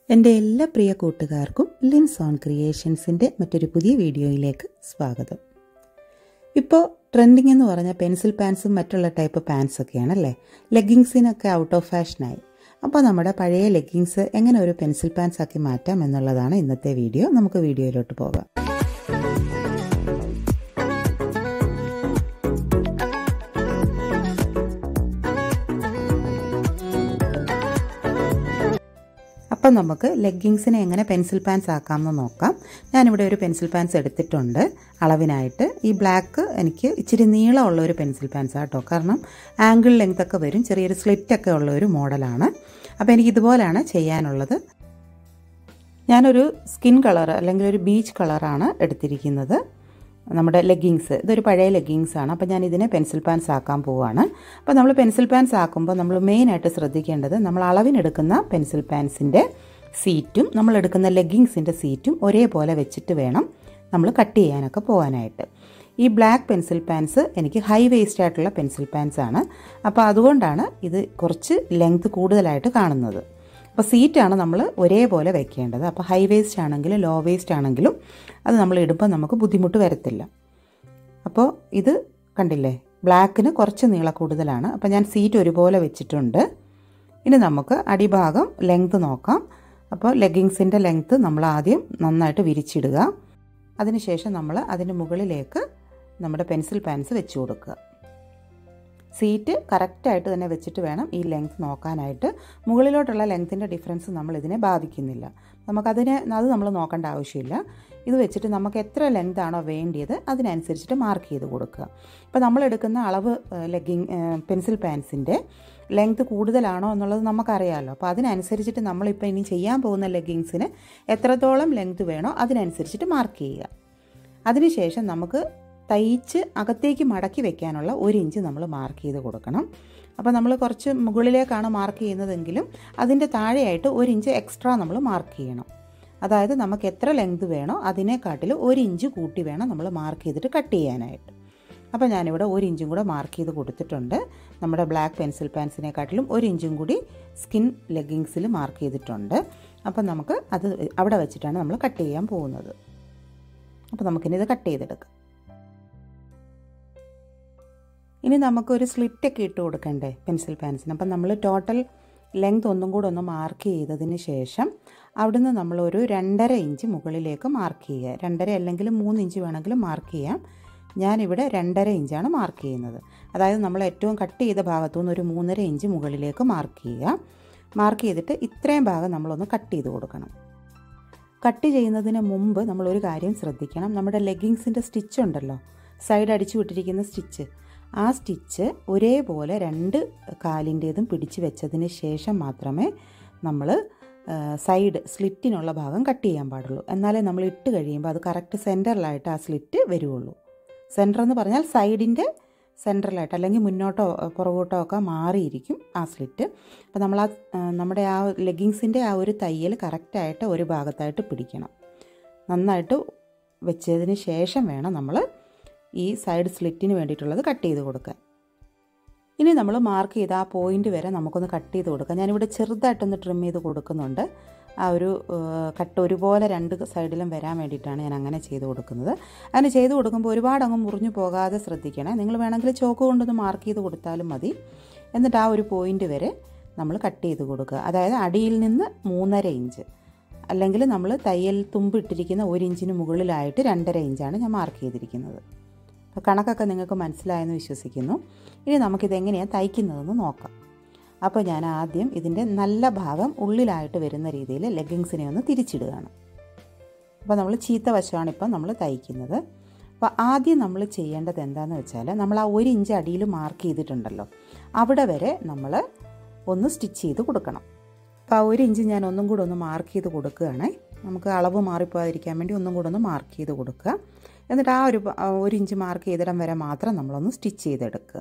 എൻ്റെ എല്ലാ പ്രിയ കൂട്ടുകാർക്കും ലിൻസ് ഓൺ ക്രിയേഷൻസിൻ്റെ മറ്റൊരു പുതിയ വീഡിയോയിലേക്ക് സ്വാഗതം ഇപ്പോൾ ട്രെൻഡിങ് എന്ന് പറഞ്ഞാൽ പെൻസിൽ പാൻസും മറ്റുള്ള ടൈപ്പ് പാൻസ് ഒക്കെയാണ് അല്ലേ ലെഗിങ്സിനൊക്കെ ഔട്ട് ഓഫ് ഫാഷനായി അപ്പോൾ നമ്മുടെ പഴയ ലെഗിങ്സ് എങ്ങനെ ഒരു പെൻസിൽ പാൻസ് ആക്കി മാറ്റാം എന്നുള്ളതാണ് ഇന്നത്തെ വീഡിയോ നമുക്ക് വീഡിയോയിലോട്ട് പോകാം അപ്പം നമുക്ക് ലെഗിങ്സിനെ എങ്ങനെ പെൻസിൽ പാൻസ് ആക്കാമെന്ന് നോക്കാം ഞാനിവിടെ ഒരു പെൻസിൽ പാൻസ് എടുത്തിട്ടുണ്ട് അളവിനായിട്ട് ഈ ബ്ലാക്ക് എനിക്ക് ഇച്ചിരി നീളമുള്ള ഒരു പെൻസിൽ പാൻസ് ആട്ടോ കാരണം ആംഗിൾ ലെങ്ത് ഒക്കെ വരും ചെറിയൊരു സ്ലിറ്റൊക്കെ ഉള്ള ഒരു മോഡലാണ് അപ്പോൾ എനിക്ക് ഇതുപോലെയാണ് ചെയ്യാനുള്ളത് ഞാനൊരു സ്കിൻ കളർ അല്ലെങ്കിൽ ഒരു ബീച്ച് കളറാണ് എടുത്തിരിക്കുന്നത് നമ്മുടെ ലെഗിങ്സ് ഇതൊരു പഴയ ലെഗിങ്സ് ആണ് അപ്പോൾ ഞാൻ ഇതിനെ പെൻസിൽ പാൻസ് ആക്കാൻ പോവുകയാണ് അപ്പോൾ നമ്മൾ പെൻസിൽ പാൻസ് ആക്കുമ്പോൾ നമ്മൾ മെയിനായിട്ട് ശ്രദ്ധിക്കേണ്ടത് നമ്മൾ അളവിനെടുക്കുന്ന പെൻസിൽ പാൻസിൻ്റെ സീറ്റും നമ്മൾ എടുക്കുന്ന ലെഗിങ്സിൻ്റെ സീറ്റും ഒരേപോലെ വെച്ചിട്ട് വേണം നമ്മൾ കട്ട് ചെയ്യാനൊക്കെ പോകാനായിട്ട് ഈ ബ്ലാക്ക് പെൻസിൽ പാൻസ് എനിക്ക് ഹൈ വേസ്റ്റ് ആയിട്ടുള്ള പെൻസിൽ പാൻസ് ആണ് അപ്പോൾ അതുകൊണ്ടാണ് ഇത് കുറച്ച് ലെങ്ത് കൂടുതലായിട്ട് കാണുന്നത് അപ്പോൾ സീറ്റാണ് നമ്മൾ ഒരേപോലെ വെക്കേണ്ടത് അപ്പോൾ ഹൈ വേസ്റ്റ് ആണെങ്കിലും ലോ വേസ്റ്റ് ആണെങ്കിലും അത് നമ്മൾ ഇടുമ്പോൾ നമുക്ക് ബുദ്ധിമുട്ട് വരത്തില്ല അപ്പോൾ ഇത് കണ്ടില്ലേ ബ്ലാക്കിന് കുറച്ച് നീള കൂടുതലാണ് അപ്പോൾ ഞാൻ സീറ്റ് ഒരുപോലെ വെച്ചിട്ടുണ്ട് ഇനി നമുക്ക് അടിഭാഗം ലെങ്ത് നോക്കാം അപ്പോൾ ലെഗിങ്സിൻ്റെ ലെങ്ത്ത് നമ്മൾ ആദ്യം നന്നായിട്ട് വിരിച്ചിടുക അതിനുശേഷം നമ്മൾ അതിന് മുകളിലേക്ക് നമ്മുടെ പെൻസിൽ പാൻസ് വെച്ച് കൊടുക്കുക സീറ്റ് കറക്റ്റായിട്ട് തന്നെ വെച്ചിട്ട് വേണം ഈ ലെങ്ത് നോക്കാനായിട്ട് മുകളിലോട്ടുള്ള ലെങ്ത്തിൻ്റെ ഡിഫറൻസ് നമ്മൾ ഇതിനെ ബാധിക്കുന്നില്ല നമുക്കതിനെ അത് നമ്മൾ നോക്കേണ്ട ആവശ്യമില്ല ഇത് വെച്ചിട്ട് നമുക്ക് എത്ര ലെങ്ത് ആണോ വേണ്ടിയത് അതിനനുസരിച്ചിട്ട് മാർക്ക് ചെയ്ത് കൊടുക്കുക ഇപ്പോൾ നമ്മൾ എടുക്കുന്ന അളവ് ലെഗിങ് പെൻസിൽ പാൻസിൻ്റെ ലെങ്ത് കൂടുതലാണോ എന്നുള്ളത് നമുക്കറിയാമല്ലോ അപ്പോൾ അതിനനുസരിച്ചിട്ട് നമ്മളിപ്പോൾ ഇനി ചെയ്യാൻ പോകുന്ന ലെഗിങ്സിന് എത്രത്തോളം ലെങ്ത് വേണോ അതിനനുസരിച്ചിട്ട് മാർക്ക് ചെയ്യുക അതിനുശേഷം നമുക്ക് തയ്ച്ച് അകത്തേക്ക് മടക്കി വെക്കാനുള്ള ഒരു ഇഞ്ച് നമ്മൾ മാർക്ക് ചെയ്ത് കൊടുക്കണം അപ്പോൾ നമ്മൾ കുറച്ച് മുകളിലേക്കാണ് മാർക്ക് ചെയ്യുന്നതെങ്കിലും അതിൻ്റെ താഴെയായിട്ട് ഒരു ഇഞ്ച് എക്സ്ട്രാ നമ്മൾ മാർക്ക് ചെയ്യണം അതായത് നമുക്ക് എത്ര ലെങ്ത് വേണോ അതിനെക്കാട്ടിൽ ഒരു ഇഞ്ച് കൂട്ടി വേണം നമ്മൾ മാർക്ക് ചെയ്തിട്ട് കട്ട് ചെയ്യാനായിട്ട് അപ്പോൾ ഞാനിവിടെ ഒരു ഇഞ്ചും കൂടെ മാർക്ക് ചെയ്ത് കൊടുത്തിട്ടുണ്ട് നമ്മുടെ ബ്ലാക്ക് പെൻസിൽ പാൻസിനെക്കാട്ടിലും ഒരു ഇഞ്ചും കൂടി സ്കിൻ ലെഗിങ്സിൽ മാർക്ക് ചെയ്തിട്ടുണ്ട് അപ്പോൾ നമുക്ക് അത് അവിടെ വെച്ചിട്ടാണ് നമ്മൾ കട്ട് ചെയ്യാൻ പോകുന്നത് അപ്പോൾ നമുക്കിനി ഇത് കട്ട് ചെയ്തെടുക്കാം ഇനി നമുക്കൊരു സ്ലിറ്റൊക്കെ ഇട്ട് കൊടുക്കണ്ടേ പെൻസിൽ പാൻസിന് അപ്പം നമ്മൾ ടോട്ടൽ ലെങ്ത് ഒന്നും കൂടെ ഒന്ന് മാർക്ക് ചെയ്തതിന് ശേഷം അവിടുന്ന് നമ്മളൊരു രണ്ടര ഇഞ്ച് മുകളിലേക്ക് മാർക്ക് ചെയ്യുക രണ്ടര അല്ലെങ്കിൽ മൂന്ന് ഇഞ്ച് വേണമെങ്കിലും മാർക്ക് ചെയ്യാം ഞാനിവിടെ രണ്ടര ഇഞ്ചാണ് മാർക്ക് ചെയ്യുന്നത് അതായത് നമ്മൾ ഏറ്റവും കട്ട് ചെയ്ത ഭാഗത്തു നിന്ന് ഒരു മൂന്നര ഇഞ്ച് മുകളിലേക്ക് മാർക്ക് ചെയ്യുക മാർക്ക് ചെയ്തിട്ട് ഇത്രയും ഭാഗം നമ്മളൊന്ന് കട്ട് ചെയ്ത് കൊടുക്കണം കട്ട് ചെയ്യുന്നതിന് മുമ്പ് നമ്മളൊരു കാര്യം ശ്രദ്ധിക്കണം നമ്മുടെ ലെഗിങ്സിൻ്റെ സ്റ്റിച്ച് ഉണ്ടല്ലോ സൈഡ് അടിച്ചു വിട്ടിരിക്കുന്ന സ്റ്റിച്ച് ആ സ്റ്റിച്ച് ഒരേപോലെ രണ്ട് കാലിൻ്റേതും പിടിച്ച് വെച്ചതിന് ശേഷം മാത്രമേ നമ്മൾ സൈഡ് സ്ലിറ്റിനുള്ള ഭാഗം കട്ട് ചെയ്യാൻ പാടുള്ളൂ എന്നാലേ നമ്മൾ ഇട്ട് കഴിയുമ്പോൾ അത് കറക്റ്റ് സെൻറ്ററിലായിട്ട് ആ സ്ലിറ്റ് വരുള്ളൂ സെൻറ്റർ എന്ന് പറഞ്ഞാൽ സൈഡിൻ്റെ സെൻറ്ററിലായിട്ട് അല്ലെങ്കിൽ മുന്നോട്ടോ പുറകോട്ടോ ഒക്കെ മാറിയിരിക്കും ആ സ്ലിറ്റ് അപ്പോൾ നമ്മൾ ആ നമ്മുടെ ആ ലെഗിങ്സിൻ്റെ ആ ഒരു തയ്യൽ കറക്റ്റായിട്ട് ഒരു ഭാഗത്തായിട്ട് പിടിക്കണം നന്നായിട്ട് വെച്ചതിന് ശേഷം വേണം നമ്മൾ ഈ സൈഡ് സ്ലിറ്റിന് വേണ്ടിയിട്ടുള്ളത് കട്ട് ചെയ്ത് കൊടുക്കാൻ ഇനി നമ്മൾ മാർക്ക് ചെയ്ത ആ പോയിന്റ് വരെ നമുക്കൊന്ന് കട്ട് ചെയ്ത് കൊടുക്കാം ഞാനിവിടെ ചെറുതായിട്ടൊന്ന് ട്രിം ചെയ്ത് കൊടുക്കുന്നുണ്ട് ആ ഒരു കട്ട് ഒരുപോലെ രണ്ട് സൈഡിലും വരാൻ വേണ്ടിയിട്ടാണ് ഞാൻ അങ്ങനെ ചെയ്ത് കൊടുക്കുന്നത് അങ്ങനെ ചെയ്ത് കൊടുക്കുമ്പോൾ ഒരുപാട് അങ്ങ് മുറിഞ്ഞു പോകാതെ ശ്രദ്ധിക്കണേ നിങ്ങൾ വേണമെങ്കിൽ ചോക്ക് കൊണ്ടൊന്ന് മാർക്ക് ചെയ്ത് കൊടുത്താലും മതി എന്നിട്ട് ആ ഒരു പോയിന്റ് വരെ നമ്മൾ കട്ട് ചെയ്ത് കൊടുക്കുക അതായത് അടിയിൽ നിന്ന് മൂന്നര ഇഞ്ച് അല്ലെങ്കിൽ നമ്മൾ തയ്യൽ തുമ്പിട്ടിരിക്കുന്ന ഒരു ഇഞ്ചിന് മുകളിലായിട്ട് രണ്ടര ഇഞ്ചാണ് ഞാൻ മാർക്ക് ചെയ്തിരിക്കുന്നത് അപ്പോൾ കണക്കൊക്കെ നിങ്ങൾക്ക് മനസ്സിലായെന്ന് വിശ്വസിക്കുന്നു ഇനി നമുക്കിത് എങ്ങനെയാണ് തയ്ക്കുന്നതെന്ന് നോക്കാം അപ്പോൾ ഞാൻ ആദ്യം ഇതിൻ്റെ നല്ല ഭാഗം ഉള്ളിലായിട്ട് വരുന്ന രീതിയിൽ ലെഗിങ്സിനെ ഒന്ന് തിരിച്ചിടുകയാണ് അപ്പോൾ നമ്മൾ ചീത്ത വശമാണ് ഇപ്പം നമ്മൾ തയ്ക്കുന്നത് അപ്പോൾ ആദ്യം നമ്മൾ ചെയ്യേണ്ടത് എന്താണെന്ന് വെച്ചാൽ നമ്മൾ ആ ഒരു ഇഞ്ച് അടിയിൽ മാർക്ക് ചെയ്തിട്ടുണ്ടല്ലോ അവിടെ വരെ നമ്മൾ ഒന്ന് സ്റ്റിച്ച് ചെയ്ത് കൊടുക്കണം അപ്പോൾ ആ ഒരു ഇഞ്ച് ഞാൻ ഒന്നും കൂടെ ഒന്ന് മാർക്ക് ചെയ്ത് കൊടുക്കുകയാണേ നമുക്ക് അളവ് മാറിപ്പോകാതിരിക്കാൻ വേണ്ടി ഒന്നും കൂടെ ഒന്ന് മാർക്ക് ചെയ്ത് കൊടുക്കുക എന്നിട്ട് ആ ഒരു ഒരു ഇഞ്ച് മാർക്ക് ചെയ്തിടം വരെ മാത്രം നമ്മളൊന്ന് സ്റ്റിച്ച് ചെയ്തെടുക്കുക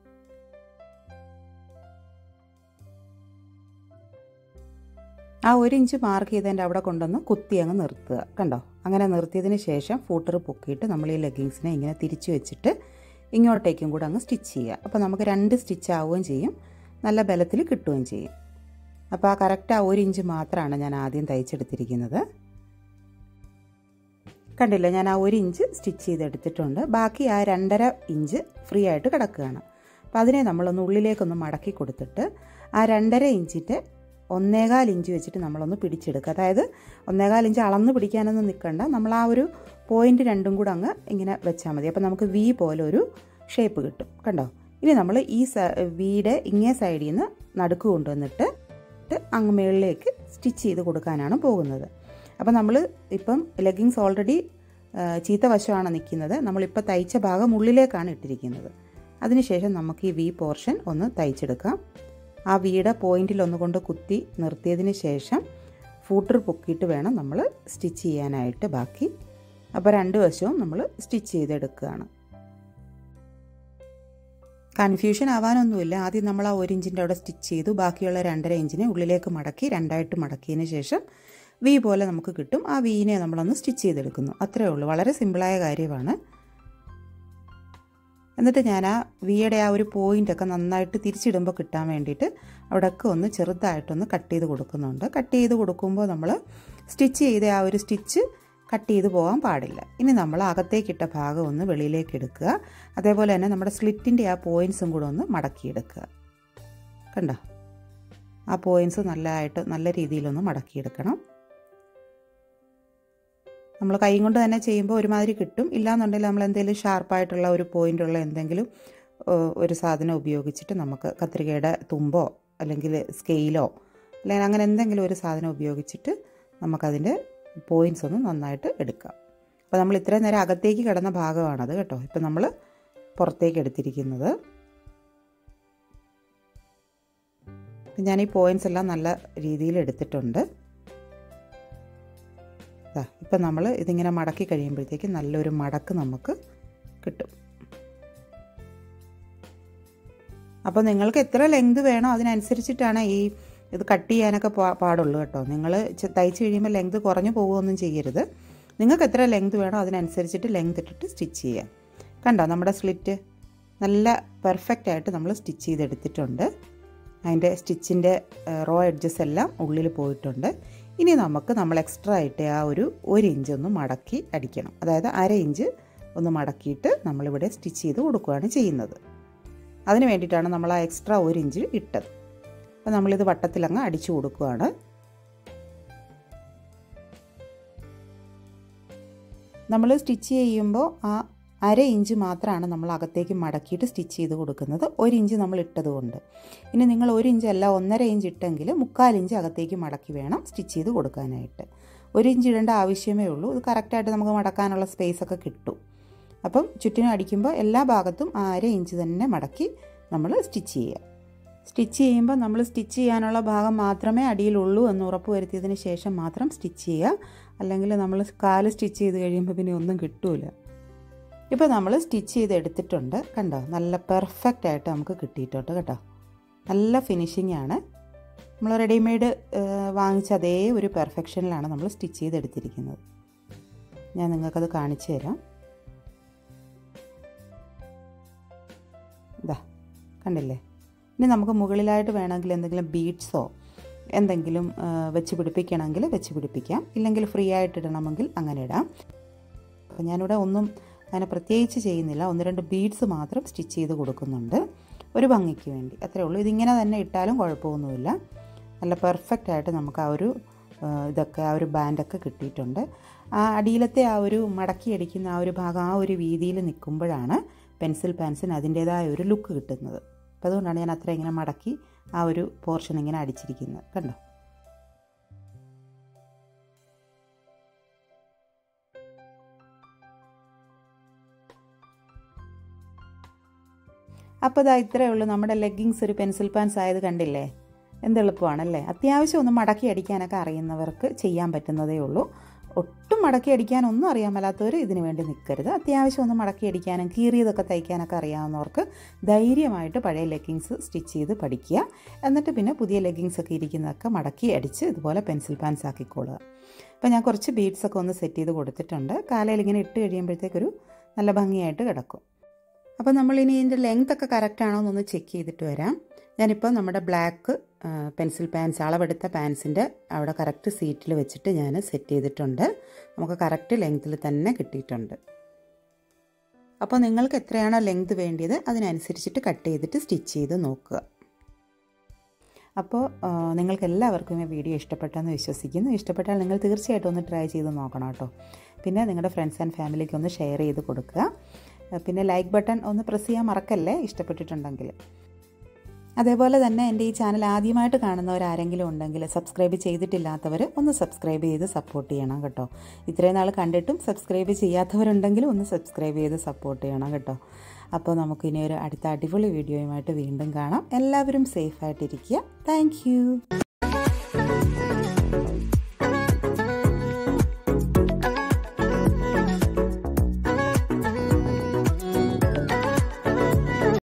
ആ ഒരു ഇഞ്ച് മാർക്ക് ചെയ്തതിൻ്റെ അവിടെ കൊണ്ടുവന്ന് കുത്തി അങ്ങ് നിർത്തുക കണ്ടോ അങ്ങനെ നിർത്തിയതിന് ശേഷം ഫൂട്ടർ പൊക്കിയിട്ട് നമ്മൾ ഈ ലെഗിങ്സിനെ ഇങ്ങനെ തിരിച്ചു വെച്ചിട്ട് ഇങ്ങോട്ടേക്കും കൂടെ അങ്ങ് സ്റ്റിച്ച് ചെയ്യുക അപ്പോൾ നമുക്ക് രണ്ട് സ്റ്റിച്ച് ആവുകയും ചെയ്യും നല്ല ബലത്തിൽ കിട്ടുകയും ചെയ്യും അപ്പോൾ ആ കറക്റ്റ് ആ ഒരു ഇഞ്ച് മാത്രമാണ് ഞാൻ ആദ്യം തയ്ച്ചെടുത്തിരിക്കുന്നത് കണ്ടില്ല ഞാൻ ആ ഒരു ഇഞ്ച് സ്റ്റിച്ച് ചെയ്തെടുത്തിട്ടുണ്ട് ബാക്കി ആ രണ്ടര ഇഞ്ച് ഫ്രീ ആയിട്ട് കിടക്കുകയാണ് അപ്പോൾ അതിനെ നമ്മളൊന്ന് ഉള്ളിലേക്കൊന്ന് മടക്കി കൊടുത്തിട്ട് ആ രണ്ടര ഇഞ്ചിൻ്റെ ഒന്നേകാൽ ഇഞ്ച് വെച്ചിട്ട് നമ്മളൊന്ന് പിടിച്ചെടുക്കുക അതായത് ഒന്നേകാൽ ഇഞ്ച് അളന്ന് പിടിക്കാനൊന്നും നിൽക്കണ്ട നമ്മൾ ആ ഒരു പോയിന്റ് രണ്ടും കൂടെ അങ്ങ് ഇങ്ങനെ വെച്ചാൽ മതി അപ്പോൾ നമുക്ക് വി പോലെ ഒരു ഷേപ്പ് കിട്ടും കണ്ടോ ഇനി നമ്മൾ ഈ വീടെ ഇങ്ങേ സൈഡിൽ നിന്ന് നടുക്ക് കൊണ്ടുവന്നിട്ട് അങ്ങ് മുകളിലേക്ക് സ്റ്റിച്ച് ചെയ്ത് കൊടുക്കാനാണ് പോകുന്നത് അപ്പോൾ നമ്മൾ ഇപ്പം ലെഗിങ്സ് ഓൾറെഡി ചീത്ത വശമാണ് നിൽക്കുന്നത് നമ്മളിപ്പോൾ തയ്ച്ച ഭാഗം ഉള്ളിലേക്കാണ് ഇട്ടിരിക്കുന്നത് അതിനുശേഷം നമുക്ക് ഈ വി പോർഷൻ ഒന്ന് തയ്ച്ചെടുക്കാം ആ വീടെ പോയിന്റിൽ ഒന്നുകൊണ്ട് കുത്തി നിർത്തിയതിന് ശേഷം ഫൂട്ടർ പൊക്കിയിട്ട് വേണം നമ്മൾ സ്റ്റിച്ച് ചെയ്യാനായിട്ട് ബാക്കി അപ്പോൾ രണ്ട് വശവും നമ്മൾ സ്റ്റിച്ച് ചെയ്തെടുക്കുകയാണ് കൺഫ്യൂഷൻ ആവാനൊന്നുമില്ല ആദ്യം നമ്മൾ ആ ഒരു ഇഞ്ചിൻ്റെ അവിടെ സ്റ്റിച്ച് ചെയ്തു ബാക്കിയുള്ള രണ്ടര ഇഞ്ചിനെ ഉള്ളിലേക്ക് മടക്കി രണ്ടായിട്ട് മടക്കിയതിന് ശേഷം വി പോലെ നമുക്ക് കിട്ടും ആ വീനെ നമ്മളൊന്ന് സ്റ്റിച്ച് ചെയ്തെടുക്കുന്നു അത്രേ ഉള്ളൂ വളരെ സിമ്പിളായ കാര്യമാണ് എന്നിട്ട് ഞാൻ ആ വിയുടെ ആ ഒരു പോയിൻ്റൊക്കെ നന്നായിട്ട് തിരിച്ചിടുമ്പോൾ കിട്ടാൻ വേണ്ടിയിട്ട് അവിടെയൊക്കെ ഒന്ന് ചെറുതായിട്ടൊന്ന് കട്ട് ചെയ്ത് കൊടുക്കുന്നുണ്ട് കട്ട് ചെയ്ത് കൊടുക്കുമ്പോൾ നമ്മൾ സ്റ്റിച്ച് ചെയ്ത ആ ഒരു സ്റ്റിച്ച് കട്ട് ചെയ്ത് പോകാൻ പാടില്ല ഇനി നമ്മൾ അകത്തേക്കിട്ട ഭാഗം ഒന്ന് വെളിയിലേക്ക് എടുക്കുക അതേപോലെ തന്നെ നമ്മുടെ സ്ലിറ്റിൻ്റെ ആ പോയിൻസും കൂടെ ഒന്ന് മടക്കിയെടുക്കുക കണ്ടോ ആ പോയിൻസ് നല്ലതായിട്ട് നല്ല രീതിയിലൊന്ന് മടക്കിയെടുക്കണം നമ്മൾ കൈ കൊണ്ട് തന്നെ ചെയ്യുമ്പോൾ ഒരുമാതിരി കിട്ടും ഇല്ലാന്നുണ്ടെങ്കിൽ നമ്മൾ എന്തെങ്കിലും ഷാർപ്പായിട്ടുള്ള ഒരു പോയിൻ്റുള്ള എന്തെങ്കിലും ഒരു സാധനം ഉപയോഗിച്ചിട്ട് നമുക്ക് കത്രികയുടെ തുമ്പോ അല്ലെങ്കിൽ സ്കെയിലോ അല്ലെങ്കിൽ അങ്ങനെ എന്തെങ്കിലും ഒരു സാധനം ഉപയോഗിച്ചിട്ട് നമുക്കതിൻ്റെ പോയിൻറ്റ്സ് ഒന്ന് നന്നായിട്ട് എടുക്കാം അപ്പോൾ നമ്മൾ ഇത്രയും നേരം അകത്തേക്ക് കിടന്ന ഭാഗമാണത് കേട്ടോ ഇപ്പം നമ്മൾ പുറത്തേക്ക് എടുത്തിരിക്കുന്നത് ഞാൻ ഈ പോയിൻറ്റ്സ് എല്ലാം നല്ല രീതിയിൽ എടുത്തിട്ടുണ്ട് ഇപ്പം നമ്മൾ ഇതിങ്ങനെ മടക്കി കഴിയുമ്പോഴത്തേക്ക് നല്ലൊരു മടക്ക് നമുക്ക് കിട്ടും അപ്പോൾ നിങ്ങൾക്ക് എത്ര ലെങ്ത് വേണോ അതിനനുസരിച്ചിട്ടാണ് ഈ ഇത് കട്ട് ചെയ്യാനൊക്കെ പാടുള്ളൂ കേട്ടോ നിങ്ങൾ തയ്ച്ച് കഴിയുമ്പോൾ ലെങ്ത് കുറഞ്ഞു പോകുകയൊന്നും ചെയ്യരുത് നിങ്ങൾക്ക് എത്ര ലെങ്ത് വേണോ അതിനനുസരിച്ചിട്ട് ലെങ്ത് ഇട്ടിട്ട് സ്റ്റിച്ച് ചെയ്യാം കണ്ടോ നമ്മുടെ സ്ലിറ്റ് നല്ല പെർഫെക്റ്റ് ആയിട്ട് നമ്മൾ സ്റ്റിച്ച് ചെയ്തെടുത്തിട്ടുണ്ട് അതിൻ്റെ സ്റ്റിച്ചിൻ്റെ റോ എഡ്ജസ് എല്ലാം ഉള്ളിൽ പോയിട്ടുണ്ട് ഇനി നമുക്ക് നമ്മൾ എക്സ്ട്രാ ആയിട്ട് ആ ഒരു ഒരു ഇഞ്ച് ഒന്ന് മടക്കി അടിക്കണം അതായത് അര ഇഞ്ച് ഒന്ന് മടക്കിയിട്ട് നമ്മളിവിടെ സ്റ്റിച്ച് ചെയ്ത് കൊടുക്കുകയാണ് ചെയ്യുന്നത് അതിന് വേണ്ടിയിട്ടാണ് നമ്മൾ ആ എക്സ്ട്രാ ഒരു ഇഞ്ച് ഇട്ടത് അപ്പോൾ നമ്മളിത് വട്ടത്തിലങ്ങ് അടിച്ചു കൊടുക്കുകയാണ് നമ്മൾ സ്റ്റിച്ച് ചെയ്യുമ്പോൾ ആ അര ഇഞ്ച് മാത്രമാണ് നമ്മൾ അകത്തേക്ക് മടക്കിയിട്ട് സ്റ്റിച്ച് ചെയ്ത് കൊടുക്കുന്നത് ഒരു ഇഞ്ച് നമ്മൾ ഇട്ടത് കൊണ്ട് ഇനി നിങ്ങൾ ഒരു ഇഞ്ച് അല്ല ഒന്നര ഇഞ്ച് ഇട്ടെങ്കിൽ മുക്കാൽ ഇഞ്ച് അകത്തേക്ക് മടക്കി വേണം സ്റ്റിച്ച് ചെയ്ത് കൊടുക്കാനായിട്ട് ഒരു ഇഞ്ച് ഇടേണ്ട ആവശ്യമേ ഉള്ളൂ ഇത് കറക്റ്റായിട്ട് നമുക്ക് മടക്കാനുള്ള സ്പേസ് ഒക്കെ കിട്ടും അപ്പം ചുറ്റിനും അടിക്കുമ്പോൾ എല്ലാ ഭാഗത്തും ആ അര ഇഞ്ച് തന്നെ മടക്കി നമ്മൾ സ്റ്റിച്ച് ചെയ്യുക സ്റ്റിച്ച് ചെയ്യുമ്പോൾ നമ്മൾ സ്റ്റിച്ച് ചെയ്യാനുള്ള ഭാഗം മാത്രമേ അടിയിലുള്ളൂ എന്ന് ഉറപ്പ് വരുത്തിയതിന് ശേഷം മാത്രം സ്റ്റിച്ച് ചെയ്യുക അല്ലെങ്കിൽ നമ്മൾ കാല് സ്റ്റിച്ച് ചെയ്ത് കഴിയുമ്പോൾ പിന്നെ ഒന്നും കിട്ടൂല ഇപ്പോൾ നമ്മൾ സ്റ്റിച്ച് ചെയ്ത് എടുത്തിട്ടുണ്ട് കണ്ടോ നല്ല പെർഫെക്റ്റ് ആയിട്ട് നമുക്ക് കിട്ടിയിട്ടുണ്ട് കേട്ടോ നല്ല ഫിനിഷിംഗ് ആണ് നമ്മൾ റെഡിമെയ്ഡ് വാങ്ങിച്ച അതേ ഒരു പെർഫെക്ഷനിലാണ് നമ്മൾ സ്റ്റിച്ച് ചെയ്തെടുത്തിരിക്കുന്നത് ഞാൻ നിങ്ങൾക്കത് കാണിച്ചു തരാം ഇതാ കണ്ടില്ലേ ഇനി നമുക്ക് മുകളിലായിട്ട് വേണമെങ്കിൽ എന്തെങ്കിലും ബീഡ്സോ എന്തെങ്കിലും വെച്ച് പിടിപ്പിക്കണമെങ്കിൽ വെച്ച് പിടിപ്പിക്കാം ഇല്ലെങ്കിൽ ഫ്രീ ആയിട്ട് ഇടണമെങ്കിൽ അങ്ങനെ ഇടാം അപ്പോൾ ഞാനിവിടെ ഒന്നും അങ്ങനെ പ്രത്യേകിച്ച് ചെയ്യുന്നില്ല ഒന്ന് രണ്ട് ബീഡ്സ് മാത്രം സ്റ്റിച്ച് ചെയ്ത് കൊടുക്കുന്നുണ്ട് ഒരു ഭംഗിക്ക് വേണ്ടി അത്രേ ഉള്ളൂ ഇതിങ്ങനെ തന്നെ ഇട്ടാലും കുഴപ്പമൊന്നുമില്ല നല്ല പെർഫെക്റ്റ് ആയിട്ട് നമുക്ക് ആ ഒരു ഇതൊക്കെ ആ ഒരു ബാൻഡൊക്കെ കിട്ടിയിട്ടുണ്ട് ആ അടിയിലത്തെ ആ ഒരു മടക്കി അടിക്കുന്ന ആ ഒരു ഭാഗം ആ ഒരു വീതിയിൽ നിൽക്കുമ്പോഴാണ് പെൻസിൽ പാൻസിന് അതിൻ്റേതായ ഒരു ലുക്ക് കിട്ടുന്നത് അപ്പോൾ അതുകൊണ്ടാണ് ഞാൻ അത്ര ഇങ്ങനെ മടക്കി ആ ഒരു പോർഷൻ ഇങ്ങനെ അടിച്ചിരിക്കുന്നത് കണ്ടോ അപ്പോൾ ഇതാ ഇത്രയേ ഉള്ളൂ നമ്മുടെ ലെഗിങ്സ് ഒരു പെൻസിൽ പാൻസ് ആയത് കണ്ടില്ലേ എന്തെളുപ്പമാണല്ലേ അത്യാവശ്യം ഒന്ന് മടക്കി അടിക്കാനൊക്കെ അറിയുന്നവർക്ക് ചെയ്യാൻ പറ്റുന്നതേ ഉള്ളൂ ഒട്ടും മടക്കി അടിക്കാനൊന്നും അറിയാൻ മേലാത്തവർ ഇതിനു വേണ്ടി നിൽക്കരുത് അത്യാവശ്യം ഒന്ന് മടക്കി അടിക്കാനും കീറിയതൊക്കെ തയ്ക്കാനൊക്കെ അറിയാവുന്നവർക്ക് ധൈര്യമായിട്ട് പഴയ ലെഗിങ്സ് സ്റ്റിച്ച് ചെയ്ത് പഠിക്കുക എന്നിട്ട് പിന്നെ പുതിയ ലെഗിങ്സ് ഒക്കെ ഇരിക്കുന്നതൊക്കെ മടക്കി അടിച്ച് ഇതുപോലെ പെൻസിൽ പാൻസ് ആക്കിക്കൊള്ളുക അപ്പോൾ ഞാൻ കുറച്ച് ബീഡ്സ് ഒക്കെ ഒന്ന് സെറ്റ് ചെയ്ത് കൊടുത്തിട്ടുണ്ട് കാലയിൽ ഇങ്ങനെ ഇട്ട് കഴിയുമ്പോഴത്തേക്കൊരു നല്ല ഭംഗിയായിട്ട് കിടക്കും അപ്പോൾ നമ്മൾ ഇനി ഇതിൻ്റെ ലെങ്ത് ഒക്കെ കറക്റ്റ് ആണോ എന്നൊന്ന് ചെക്ക് ചെയ്തിട്ട് വരാം ഞാനിപ്പോൾ നമ്മുടെ ബ്ലാക്ക് പെൻസിൽ പാൻസ് അളവെടുത്ത പാൻസിൻ്റെ അവിടെ കറക്റ്റ് സീറ്റിൽ വെച്ചിട്ട് ഞാൻ സെറ്റ് ചെയ്തിട്ടുണ്ട് നമുക്ക് കറക്റ്റ് ലെങ്ത്തിൽ തന്നെ കിട്ടിയിട്ടുണ്ട് അപ്പോൾ നിങ്ങൾക്ക് എത്രയാണോ ലെങ്ത് വേണ്ടിയത് അതിനനുസരിച്ചിട്ട് കട്ട് ചെയ്തിട്ട് സ്റ്റിച്ച് ചെയ്ത് നോക്കുക അപ്പോൾ നിങ്ങൾക്ക് എല്ലാവർക്കും ഈ വീഡിയോ ഇഷ്ടപ്പെട്ടെന്ന് വിശ്വസിക്കുന്നു ഇഷ്ടപ്പെട്ടാൽ നിങ്ങൾ തീർച്ചയായിട്ടും ഒന്ന് ട്രൈ ചെയ്ത് നോക്കണം കേട്ടോ പിന്നെ നിങ്ങളുടെ ഫ്രണ്ട്സ് ആൻഡ് ഫാമിലിക്ക് ഒന്ന് ഷെയർ ചെയ്ത് കൊടുക്കുക പിന്നെ ലൈക്ക് ബട്ടൺ ഒന്ന് പ്രസ് ചെയ്യാൻ മറക്കല്ലേ ഇഷ്ടപ്പെട്ടിട്ടുണ്ടെങ്കിൽ അതേപോലെ തന്നെ എൻ്റെ ഈ ചാനൽ ആദ്യമായിട്ട് കാണുന്നവരാരെങ്കിലും ഉണ്ടെങ്കിൽ സബ്സ്ക്രൈബ് ചെയ്തിട്ടില്ലാത്തവർ ഒന്ന് സബ്സ്ക്രൈബ് ചെയ്ത് സപ്പോർട്ട് ചെയ്യണം കേട്ടോ ഇത്രയും നാൾ കണ്ടിട്ടും സബ്സ്ക്രൈബ് ചെയ്യാത്തവരുണ്ടെങ്കിലും ഒന്ന് സബ്സ്ക്രൈബ് ചെയ്ത് സപ്പോർട്ട് ചെയ്യണം കേട്ടോ അപ്പോൾ നമുക്കിനി ഒരു അടുത്ത അടിപൊളി വീഡിയോയുമായിട്ട് വീണ്ടും കാണാം എല്ലാവരും സേഫായിട്ടിരിക്കുക താങ്ക്